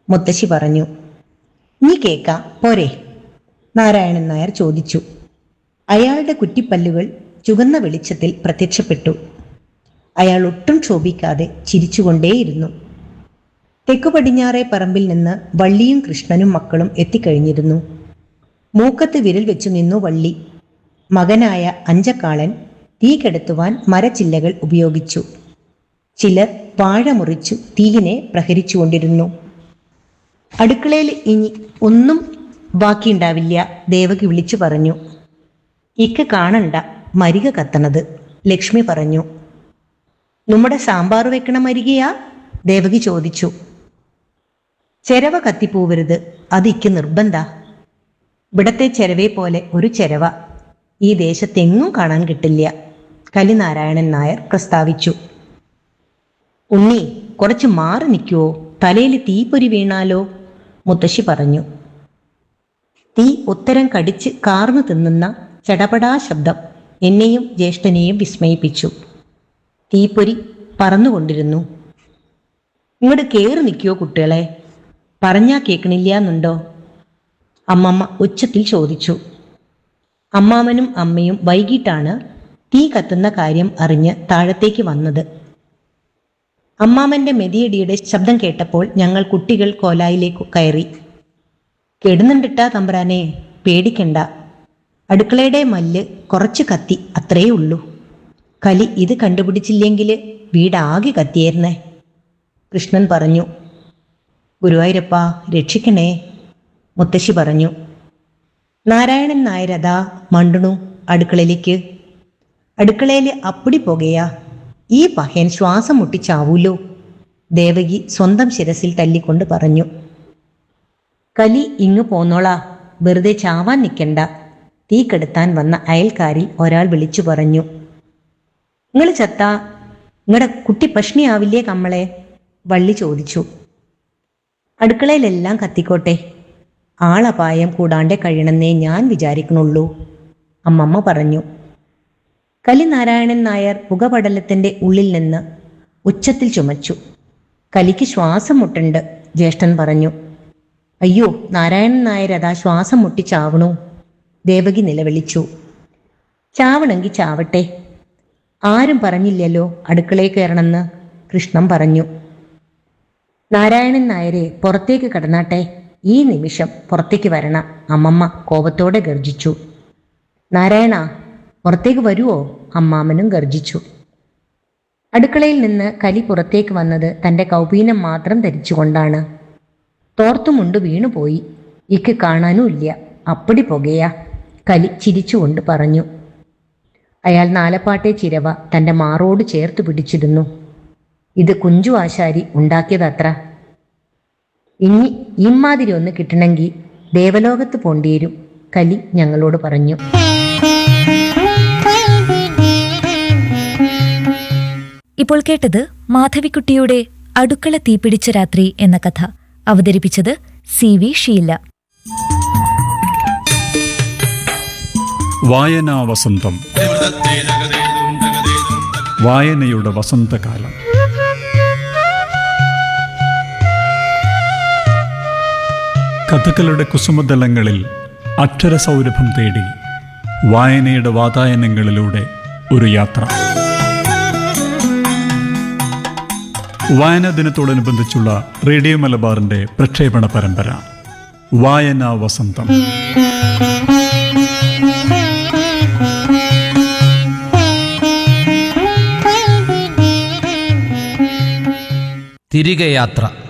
മുത്തശ്ശി പറഞ്ഞു നീ കേക്കാം പോരെ നാരായണൻ നായർ ചോദിച്ചു അയാളുടെ കുറ്റിപ്പല്ലുകൾ ചുവന്ന വെളിച്ചത്തിൽ പ്രത്യക്ഷപ്പെട്ടു അയാൾ ഒട്ടും ക്ഷോഭിക്കാതെ ചിരിച്ചുകൊണ്ടേയിരുന്നു തെക്കു പടിഞ്ഞാറേ പറമ്പിൽ നിന്ന് വള്ളിയും കൃഷ്ണനും മക്കളും എത്തിക്കഴിഞ്ഞിരുന്നു മൂക്കത്ത് വിരൽ വെച്ചു നിന്നു വള്ളി മകനായ അഞ്ചക്കാളൻ തീ കെടുത്തുവാൻ മരച്ചില്ലകൾ ഉപയോഗിച്ചു ചിലർ വാഴ മുറിച്ചു തീയിനെ പ്രഹരിച്ചുകൊണ്ടിരുന്നു അടുക്കളയിൽ ഇനി ഒന്നും ബാക്കിയുണ്ടാവില്ല ദേവകി വിളിച്ചു പറഞ്ഞു ഇക്ക കാണണ്ട മരിക കത്തണത് ലക്ഷ്മി പറഞ്ഞു നമ്മുടെ സാമ്പാർ വെക്കണ മരികയാ ദേവകി ചോദിച്ചു ചെരവ കത്തിപ്പോവരുത് അത് ഇക്ക് നിർബന്ധ ഇവിടത്തെ ചെരവെ പോലെ ഒരു ചെരവ ഈ ദേശത്തെങ്ങും കാണാൻ കിട്ടില്ല കലിനാരായണൻ നായർ പ്രസ്താവിച്ചു ഉണ്ണി കുറച്ച് മാറി നിൽക്കുവോ തലയിൽ തീപ്പൊരി വീണാലോ മുത്തശ്ശി പറഞ്ഞു തീ ഉത്തരം കടിച്ച് കാർന്നു തിന്നുന്ന ചടപടാ ശബ്ദം എന്നെയും ജ്യേഷ്ഠനെയും വിസ്മയിപ്പിച്ചു തീപ്പൊരി പറന്നുകൊണ്ടിരുന്നു ഇങ്ങോട്ട് കയറി നിൽക്കുവോ കുട്ടികളെ പറഞ്ഞാ കേൾക്കണില്ല എന്നുണ്ടോ അമ്മമ്മ ഉച്ചത്തിൽ ചോദിച്ചു അമ്മാമനും അമ്മയും വൈകിട്ടാണ് തീ കത്തുന്ന കാര്യം അറിഞ്ഞ് താഴത്തേക്ക് വന്നത് അമ്മാമന്റെ മെതിയടിയുടെ ശബ്ദം കേട്ടപ്പോൾ ഞങ്ങൾ കുട്ടികൾ കോലായിലേക്ക് കയറി കെടുന്നുണ്ടിട്ടാ തമ്പ്രാനെ പേടിക്കണ്ട അടുക്കളയുടെ മല്ല് കുറച്ച് കത്തി അത്രയേ ഉള്ളൂ കലി ഇത് കണ്ടുപിടിച്ചില്ലെങ്കിൽ വീടാകെ കത്തിയേരുന്നേ കൃഷ്ണൻ പറഞ്ഞു ഗുരുവായൂരപ്പ രക്ഷിക്കണേ മുത്തശ്ശി പറഞ്ഞു നാരായണൻ നായർ അതാ മണ്ടുണു അടുക്കളയിലേക്ക് അടുക്കളയിൽ അപ്പടി പോകുകയാ ഈ പഹയൻ ശ്വാസം മുട്ടിച്ചാവൂലോ ദേവകി സ്വന്തം ശിരസിൽ തല്ലിക്കൊണ്ട് പറഞ്ഞു കലി ഇങ്ങു പോന്നോളാ വെറുതെ ചാവാൻ നിൽക്കണ്ട തീ കെടുത്താൻ വന്ന അയൽക്കാരിൽ ഒരാൾ വിളിച്ചു പറഞ്ഞു നിങ്ങൾ ചത്ത നിങ്ങളുടെ കുട്ടി പഷ്ണിയാവില്ലേ കമ്മളെ വള്ളി ചോദിച്ചു അടുക്കളയിലെല്ലാം കത്തിക്കോട്ടെ ആളപായം കൂടാണ്ട് കഴിയണമെന്നേ ഞാൻ വിചാരിക്കണുള്ളൂ അമ്മമ്മ പറഞ്ഞു കലിനാരായണൻ നായർ പുകപടലത്തിന്റെ ഉള്ളിൽ നിന്ന് ഉച്ചത്തിൽ ചുമച്ചു കലിക്ക് ശ്വാസം മുട്ടുണ്ട് ജ്യേഷ്ഠൻ പറഞ്ഞു അയ്യോ നാരായണൻ നായർ അതാ ശ്വാസം മുട്ടി ചാവണു ദേവകി നിലവിളിച്ചു ചാവണമെങ്കിൽ ചാവട്ടെ ആരും പറഞ്ഞില്ലല്ലോ അടുക്കളയിൽ കയറണമെന്ന് കൃഷ്ണൻ പറഞ്ഞു നാരായണൻ നായരെ പുറത്തേക്ക് കടന്നാട്ടെ ഈ നിമിഷം പുറത്തേക്ക് വരണം അമ്മമ്മ കോപത്തോടെ ഗർജിച്ചു നാരായണ പുറത്തേക്ക് വരുവോ അമ്മാമനും ഗർജിച്ചു അടുക്കളയിൽ നിന്ന് കലി പുറത്തേക്ക് വന്നത് തന്റെ കൗപീനം മാത്രം ധരിച്ചുകൊണ്ടാണ് തോർത്തുമുണ്ട് വീണുപോയി ഇക്ക് കാണാനും ഇല്ല അപ്പടി പുകയാ കലി ചിരിച്ചുകൊണ്ട് പറഞ്ഞു അയാൾ നാലപ്പാട്ടെ ചിരവ തന്റെ മാറോട് ചേർത്ത് പിടിച്ചിരുന്നു ഇത് കുഞ്ചു ആശാരി ഉണ്ടാക്കിയതത്ര ഇനി ഇമ്മാതിരി ഒന്ന് കിട്ടണമെങ്കിൽ ദേവലോകത്ത് പോണ്ടിയേരും കലി ഞങ്ങളോട് പറഞ്ഞു ഇപ്പോൾ കേട്ടത് മാധവിക്കുട്ടിയുടെ അടുക്കള തീപിടിച്ച രാത്രി എന്ന കഥ അവതരിപ്പിച്ചത് സി വി ഷീല വായനാ വസന്തം വായനയുടെ വസന്തകാലം കഥകളുടെ കുസുമതലങ്ങളിൽ അക്ഷരസൗരഭം തേടി വായനയുടെ വാതായനങ്ങളിലൂടെ ഒരു യാത്ര വായനാ ദിനത്തോടനുബന്ധിച്ചുള്ള റേഡിയോ മലബാറിന്റെ പ്രക്ഷേപണ പരമ്പര വായനാ വസന്തം തിരികെ യാത്ര